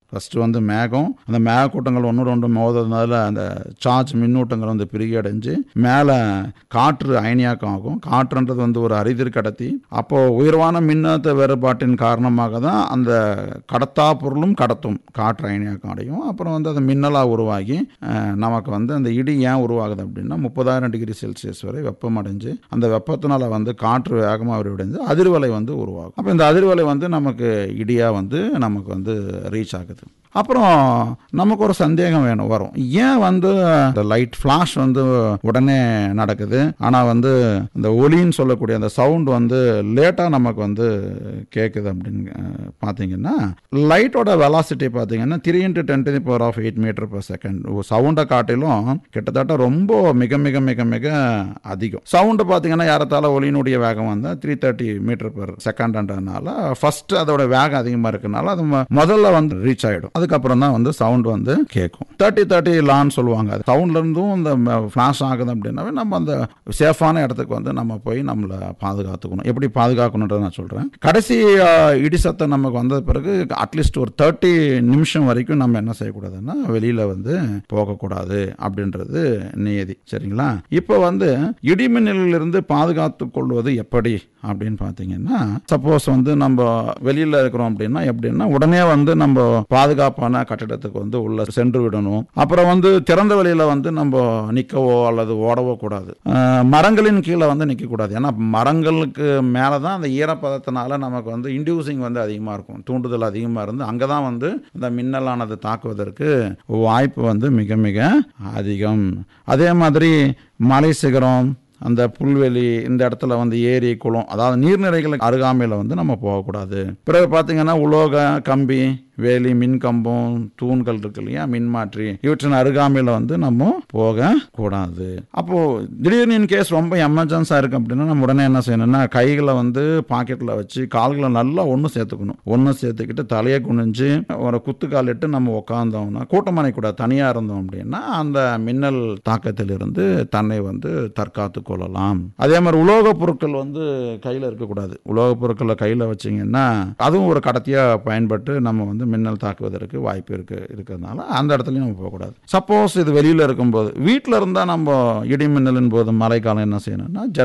first வந்து மேகம் அந்த மேகக்கூட்டங்கள் ஒன்று ரெண்டு மோதுறதுனால அந்த சார்ஜ் மின்னூட்டங்கள் வந்து பிரிகி அடைஞ்சு மேலே காற்று அயனியாக்கம் ஆகும் காற்றுன்றது வந்து ஒரு அரிதிர் கடத்தி அப்போது உயர்வான மின்னழுத்த வேறுபாட்டின் காரணமாக தான் அந்த கடத்தா பொருளும் கடத்தும் காற்று அயனியாக்கம் அடையும் அப்புறம் வந்து அது மின்னலாக உருவாகி அஹ், நமக்கு வந்து அந்த இடி ஏன் உருவாகுது அப்படின்னா முப்பதாயிரம் டிகிரி செல்சியஸ் வரை வெப்பம் அடைஞ்சு அந்த வெப்பத்தினால வந்து காற்று வேகமாக விரிவடைஞ்சு அதிர்வலை வந்து உருவாகும் அப்போ இந்த அதிர்வலை வந்து நமக்கு இடியாக வந்து நமக்கு வந்து ரீச் ஆகுது அப்புறம் நமக்கு ஒரு சந்தேகம் வேணும் வரும் ஏன் வந்து இந்த லைட் ஃப்ளாஷ் வந்து உடனே நடக்குது ஆனால் வந்து இந்த ஒலின்னு சொல்லக்கூடிய அந்த சவுண்ட் வந்து லேட்டாக நமக்கு வந்து கேட்குது அப்படின்னு அஹ், பார்த்தீங்கன்னா லைட்டோட வெலாசிட்டி பார்த்தீங்கன்னா three into ten to power of eight metre per second சவுண்டை காட்டிலும் கிட்டத்தட்ட ரொம்ப மிக மிக மிக மிக அதிகம் சவுண்டு பார்த்தீங்கன்னா யாரத்தால ஒலியினுடைய வேகம் வந்து த்ரீ தேர்ட்டி மீட்டர் பெர் செகண்ட்ன்றதுனால ஃபர்ஸ்ட் அதோட வேகம் அதிகமாக இருக்கனால அது மொ- முதல்ல வந்து ரீச் ஆகிடும் அதுக்கப்புறம் தான் வந்து சவுண்ட் வந்து கேட்கும் தேர்ட்டி தேர்ட்டி லான்னு சொல்லுவாங்க அது சவுண்ட்ல இருந்தும் இந்த ஃப்ளாஷ் ஆகுது அப்படின்னாவே நம்ம அந்த சேஃபான இடத்துக்கு வந்து நம்ம போய் நம்மளை பாதுகாத்துக்கணும் எப்படி பாதுகாக்கணுன்றதை நான் சொல்கிறேன் கடைசி அஹ், இடி சத்தம் நமக்கு வந்த பிறகு அட்லீஸ்ட் ஒரு தேர்ட்டி நிமிஷம் வரைக்கும் நம்ம என்ன செய்யக்கூடாதுன்னா வெளியில் வந்து போகக்கூடாது அப்படின்றது நியதி சரிங்களா இப்போ வந்து இடிமின்னலிலிருந்து பாதுகாத்து கொள்வது எப்படி அப்படின்னு பார்த்தீங்கன்னா சப்போஸ் வந்து நம்ம வெளியில் இருக்கிறோம் அப்படின்னா எப்படின்னா உடனே வந்து நம்ம பாதுகாப்பான கட்டிடத்துக்கு வந்து உள்ள சென்று விடணும் அப்புறம் வந்து திறந்த வெளியில வந்து நம்ம நிற்கவோ அல்லது ஓடவோ கூடாது அஹ், மரங்களின் கீழே வந்து நிற்கக்கூடாது ஏன்னா மரங்களுக்கு மேலே தான் அந்த ஈரப்பதத்தினால நமக்கு வந்து இன்டியூசிங் வந்து அதிகமாக இருக்கும் தூண்டுதல் அதிகமாக இருந்து அங்கே தான் வந்து இந்த மின்னலானது தாக்குவதற்கு வாய்ப்பு வந்து மிக மிக அதிகம் அதே மாதிரி மலை சிகரம் அந்த புல்வெளி இந்த இடத்துல வந்து ஏரி குளம் அதாவது நீர்நிலைகளுக்கு அருகாமையில் வந்து நம்ம போகக்கூடாது பிறகு பார்த்தீங்கன்னா உலோக கம்பி வேலி மின் கம்பம் தூண்கள் இருக்கு இல்லையா மின்மாற்றி இவற்றின் அருகாமையில் வந்து நம்ம போக கூடாது அப்போ திடீர்னு இன் கேஸ் ரொம்ப எமர்ஜென்ஸா இருக்கு அப்படின்னா நம்ம உடனே என்ன செய்யணும்னா கைகளை வந்து பாக்கெட்ல வச்சு கால்களை நல்லா ஒன்று சேர்த்துக்கணும் ஒன்று சேர்த்துக்கிட்டு தலையை குனிஞ்சு ஒரு குத்துக்கால் இட்டு நம்ம உட்காந்தோம்னா கூட்டமானை கூட தனியாக இருந்தோம் அப்படின்னா அந்த மின்னல் தாக்கத்திலிருந்து தன்னை வந்து தற்காத்து கொள்ளலாம் அதே மாதிரி உலோகப் பொருட்கள் வந்து கையில் இருக்கக்கூடாது உலோகப் பொருட்களை கையில் வச்சிங்கன்னா அதுவும் ஒரு கடத்தியாக பயன்பட்டு நம்ம வந்து மின்னல் தாக்குவதற்கு வாய்ப்பு இருக்கு இருக்கிறதுனால அந்த இடத்துலையும் நம்ம போகக்கூடாது சப்போஸ் இது வெளியில் இருக்கும்போது வீட்டில் இருந்தால் நம்ம இடி மின்னலின் போது மழைக்காலம் என்ன செய்யணும்னா